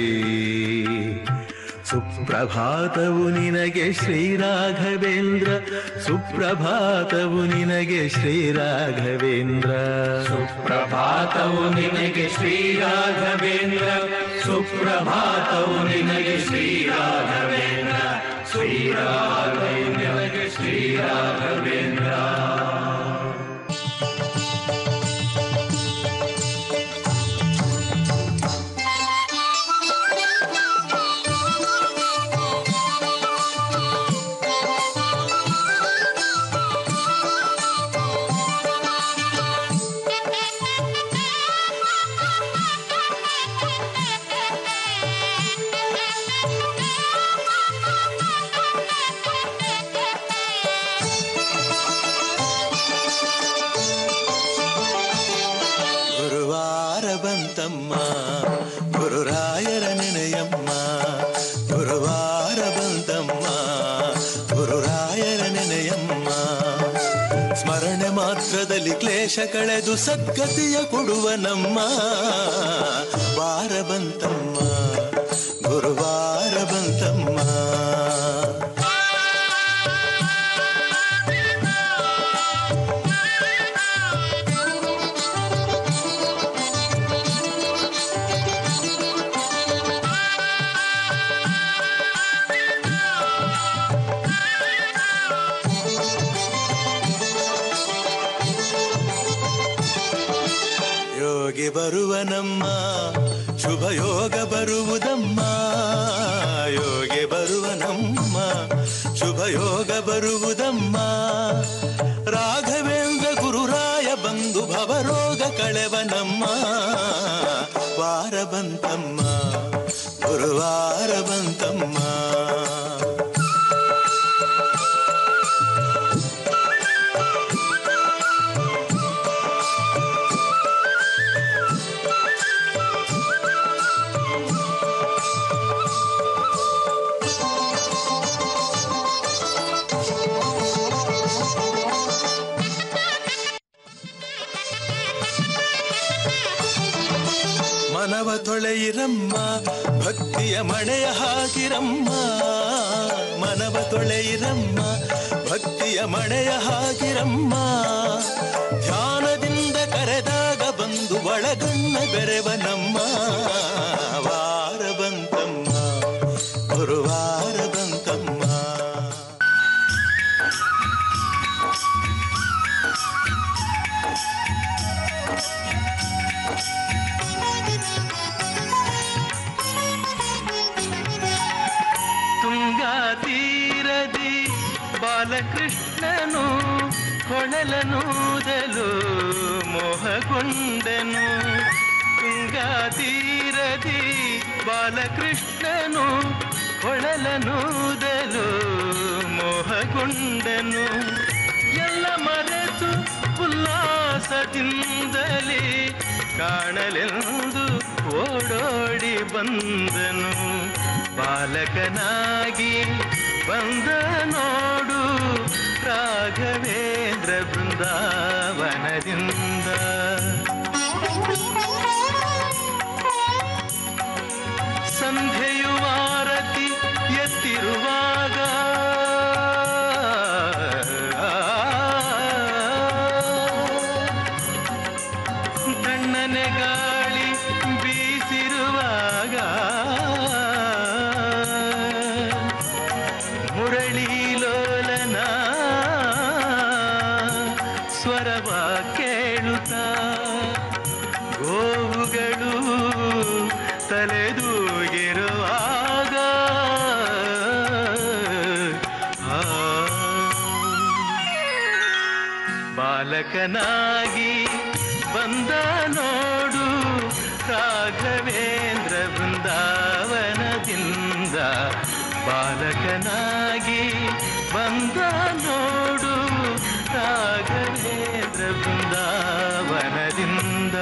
ಸುಪ್ರಭಾತವು ನಿನಗೆ ಶ್ರೀ ರಾಘವೇಂದ್ರ ಸುಪ್ರಭಾತವು ನಿನಗೆ ಶ್ರೀ ರಾಘವೇಂದ್ರ ಸುಪ್ರಭಾತವು ನಿನಗೆ ಶ್ರೀ ರಾಘವೇಂದ್ರ ಸುಪ್ರಭಾತವು ನಿನಗೆ ಶ್ರೀ ರಾಘವೇಂದ್ರ ಶ್ರೀ ರಾಘವೇಂದ್ರ ಶ್ರೀ ರಾಘವೇಂದ್ರ ಗುರುವಾರ ಬಂತಮ್ಮ ಗುರುರಾಯರ ನೆನೆಯಮ್ಮ ಗುರುವಾರ ಬಂತಮ್ಮ ಗುರುರಾಯರ ನೆನೆಯಮ್ಮ ಸ್ಮರಣೆ ಮಾತ್ರದಲ್ಲಿ ಕ್ಲೇಶ ಕಳೆದು ಸದ್ಗತಿಯ ಕೊಡುವ ನಮ್ಮ ವಾರ ಬಂತಮ್ಮ ಗುರುವಾರ ಬಂತಮ್ಮ ಯೋಗಿ ಬರುವನಮ್ಮ ಶುಭ ಯೋಗ ಬರುವುದಮ್ಮ ಯೋಗಿ ಬರುವನಮ್ಮ ಶುಭ ಯೋಗ ಬರುವುದಮ್ಮ ರಾಘವೇಂದ್ರ ಗುರುರಾಯ ಬಂದು ಭವರೋಗ ಕಳೆವನಮ್ಮ ವಾರ ಬಂತಮ್ಮ ಗುರುವಾರ ಬಂತಮ್ಮ ಮನವ ತೊಳೆಯಿರಮ್ಮ ಭಕ್ತಿಯ ಮಳೆಯ ಹಾಕಿರಮ್ಮ ಮನವ ತೊಳೆಯಿರಮ್ಮ ಭಕ್ತಿಯ ಮಳೆಯ ಹಾಕಿರಮ್ಮ ಧ್ಯಾನದಿಂದ ಕರೆದಾಗ ಬಂದು ಒಳಗಣ್ಣ ಬೆರೆವನಮ್ಮ ವಾರ ಬಂತಮ್ಮ ಗುರುವಾರ ಬಂತಮ್ಮ ತುಂಗಾ ತೀರದಿ ಬಾಲಕೃಷ್ಣನು ಕೊಳಲನೂದಲು ಮೋಹಗೊಂಡನು ತುಂಗಾ ತೀರದಿ ಬಾಲಕೃಷ್ಣನು ಕೊಳಲನೂದಲು ಮೋಹಗೊಂಡನು ಎಲ್ಲ ಮರೆತು ಉಲ್ಲಾಸದಿಂದಲೇ ಕಾಣಲೆಂದು ಓಡೋಡಿ ಬಂದನು ಬಾಲಕನಾಗಿ ಬಂದ ನೋಡು ರಾಘವೇಂದ್ರ ಬೃಂದಾವನದಿಂದ ಸಂಧ್ಯೆಯು ಆರತಿ ಎತ್ತಿರುವಾಗ ತಣ್ಣನೆ ಗಾಳಿ ಬೀಸಿರುವಾಗ ಮುರಳೀಲೋಲನ ಸ್ವರವ ಕೇಳುತ್ತಾ ಗೋವುಗಳು ತಲೆದೂಗಿರುವಾಗ ಆ ಬಾಲಕನಾಗಿ ಬಂದ ನೋಡು ರಾಘವೇಂದ್ರ ಬೃಂದಾವನದಿಂದ ಬಾಲಕನಾಗಿ ಬಂದ ನೋಡು ರಾಘವೇಂದ್ರ ಬೃಂದಾವನದಿಂದ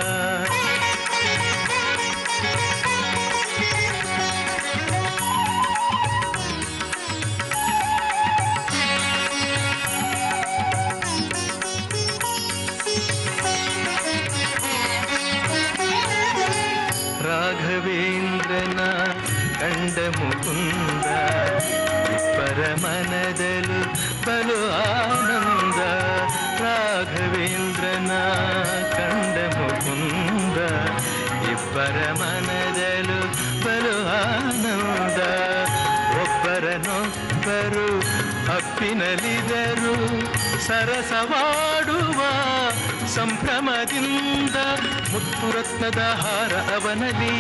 ರಾಘವೇಂದ್ರನ ಕಂಡ ಮುಕುಂದ ಇಬ್ಬರ ಮನದಲು ಬಲು ಆನಂದ ರಾಘವೇಂದ್ರನ ಕಂಡ ಮುಕುಂದ ಇಬ್ಬರ ಮನದಲು ಬಲು ಆನಂದ ಒಬ್ಬರನೊಬ್ಬರು ಅಪ್ಪಿನಲಿದರು ಸರಸವಾಡುವ ಸಂಭ್ರಮದಿಂದ ಮುತ್ತು ರತ್ನದ ಹಾರ ಅವನಲ್ಲಿ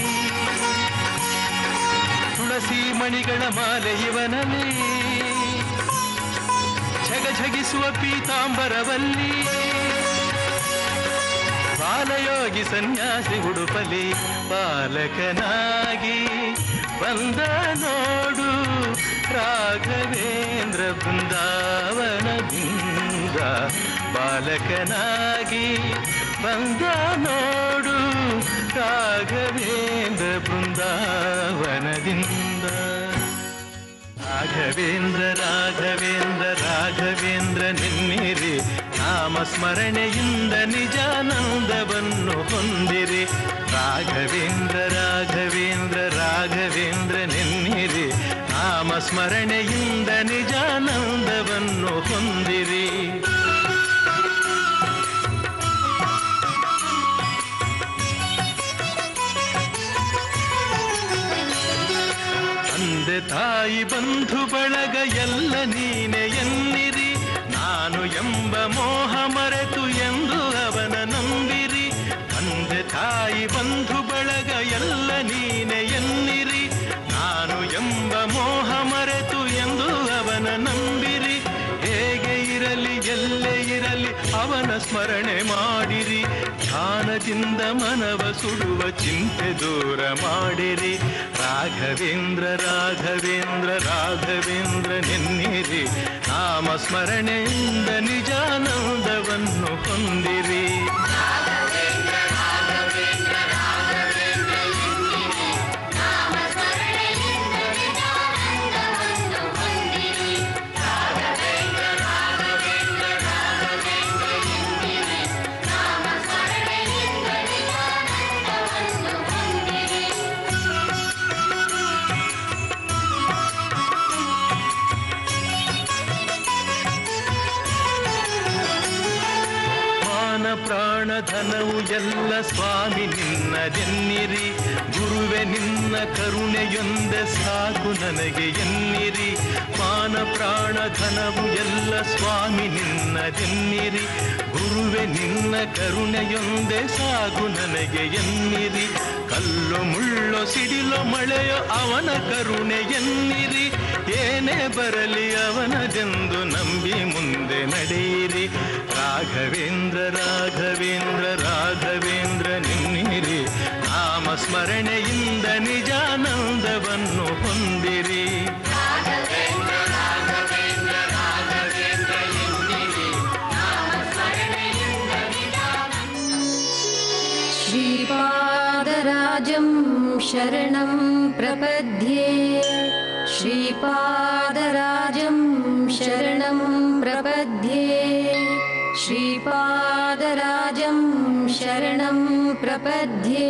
ತುಳಸಿ ಮಣಿಗಳ ಮಾಲೆ ಇವನಲ್ಲಿ ಝಗಝಗಿಸುವ ಪೀತಾಂಬರವಲ್ಲಿ ಬಾಲಯೋಗಿ ಸನ್ಯಾಸಿ ಉಡುಪಲಿ ಬಾಲಕನಾಗಿ ಬಂದ ನೋಡು ರಾಘವೇಂದ್ರ ಬೃಂದಾವನದಿಂದ ಬಾಲಕನಾಗಿ ಬಂದ ನೋಡು ರಾಘವೇಂದ್ರ ಬೃಂದಾವನದಿಂದ ರಾಘವೇಂದ್ರ ರಾಘವೇಂದ್ರ ರಾಘವೇಂದ್ರ ನಿನ್ನಿರಿ ನಾಮ ಸ್ಮರಣೆಯಿಂದ ನಿಜಾನಂದವನ್ನು ಹೊಂದಿರಿ ರಾಘವೇಂದ್ರ ರಾಘವೇಂದ್ರ ರಾಘವೇಂದ್ರ ನಿನ್ನಿರಿ ನಾಮ ಸ್ಮರಣೆಯಿಂದ ನಿಜಾನಂದವನ್ನು ಹೊಂದಿರಿ ತಂದೆ ತಾಯಿ ಬಂಧು ಬಳಗ ಎಲ್ಲ ನೀನೆ ಎನ್ನಿರಿ ನಾನು ಎಂಬ ಮೋಹ ಮರೆತು ಎಂದು ಅವನ ನಂಬಿರಿ ತಂದೆ ತಾಯಿ ಬಂಧು ಬಳಗ ಎಲ್ಲ ನೀನೆ ಎನ್ನಿರಿ ನಾನು ಎಂಬ ಮೋಹ ಮರೆತು ಎಂದು ಅವನ ನಂಬಿರಿ ಹೇಗೆ ಇರಲಿ ಎಲ್ಲೇ ಇರಲಿ ಅವನ ಸ್ಮರಣೆ ಮಾಡಿರಿ ಧ್ಯಾನದಿಂದ ಮನವ ಸುಡುವ ಚಿಂತೆ ದೂರ ಮಾಡಿರಿ ರಾಘವೇಂದ್ರ ರಾಘವೇಂದ್ರ ರಾಘವೇಂದ್ರ ನೆನ್ನಿರಿ ನಾಮ ಸ್ಮರಣೆಯಿಂದ ನಿಜಾನಂದವನ್ನು ಹೊಂದಿರಿ ಧನವು ಎಲ್ಲ ಸ್ವಾಮಿ ನಿನ್ನದೆನ್ನಿರಿ ಗುರುವೆ ನಿನ್ನ ಕರುಣೆಯೊಂದೆ ಸಾಕು ನನಗೆ ಎನ್ನಿರಿ ಮಾನ ಪ್ರಾಣ ಧನವು ಎಲ್ಲ ಸ್ವಾಮಿ ನಿನ್ನದೆನ್ನಿರಿ ಗುರುವೆ ನಿನ್ನ ಕರುಣೆಯೊಂದೆ ಸಾಕು ನನಗೆ ಎನ್ನಿರಿ ಕಲ್ಲು ಮುಳ್ಳು ಸಿಡಿಲು ಮಳೆಯೋ ಅವನ ಕರುಣೆ ಎನ್ನಿರಿ ಏನೇ ಬರಲಿ ಅವನದೆಂದು ನಂಬಿ ಮುಂದೆ ನಡೆಯಿರಿ ರಾಘವೇಂದ್ರ ರಾಘವೇಂದ್ರ ರಾಘವೇಂದ್ರ ನಿನ್ನಿರಿ ನಾಮ ಸ್ಮರಣೆಯಿಂದ ನಿಜಾನಂದವನ್ನು ಹೊಂದಿರಿ श्रीपादराजं शरणं प्रपद्ये श्रीपादराजं शरणं प्रपद्ये श्रीपादराजं शरणं प्रपद्ये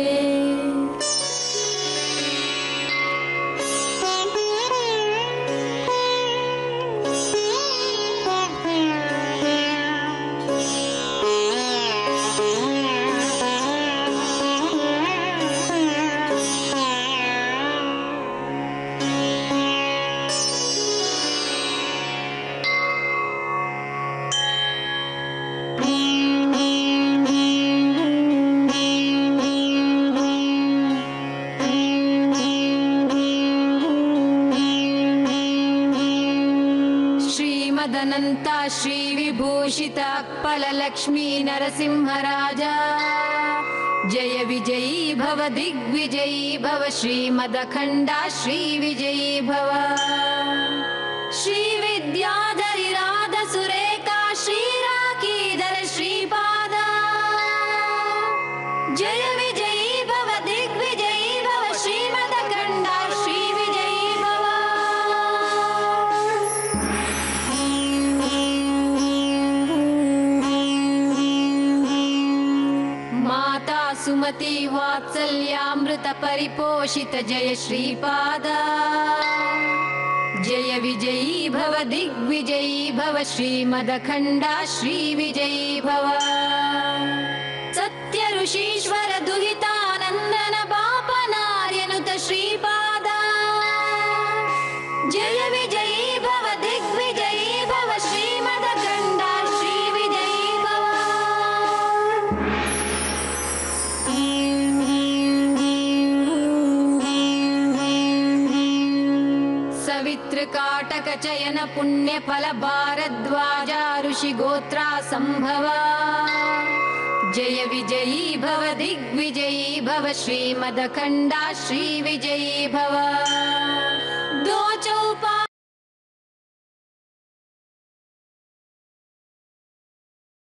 श्रीमदनन्त श्रीविभूषित फललक्ष्मी नरसिंहराज जय विजयी भव दिग्विजयी भव श्रीमदखण्डा श्रीविजयी भव श्रीविद्याधरिराध सुरेखा श्रीराकीधर श्रीपादा जय विजयी भव दिग्विजयी भव श्रीमदखण्डा श्रीविजयी भव माता सुमति वात्सल्यामृत परिपोषित जय श्रीपाद जय विजयी भव दिग्विजयी भव श्रीमदखण्डा श्रीविजयी भव सत्य ऋषीश्वर दुहितानन्दन बापनार्यनुत श्रीपाद जय विजयी भव दिग्विजयी भव श्रीमदखण्डा श्रीविजयी भव सवितृकाटक चयन पुण्य फल भारद्वाजा ऋषि गोत्रा संभव जय विजयी भव दिग्विजयी भव श्रीमदखण्डा श्रीविजयी भव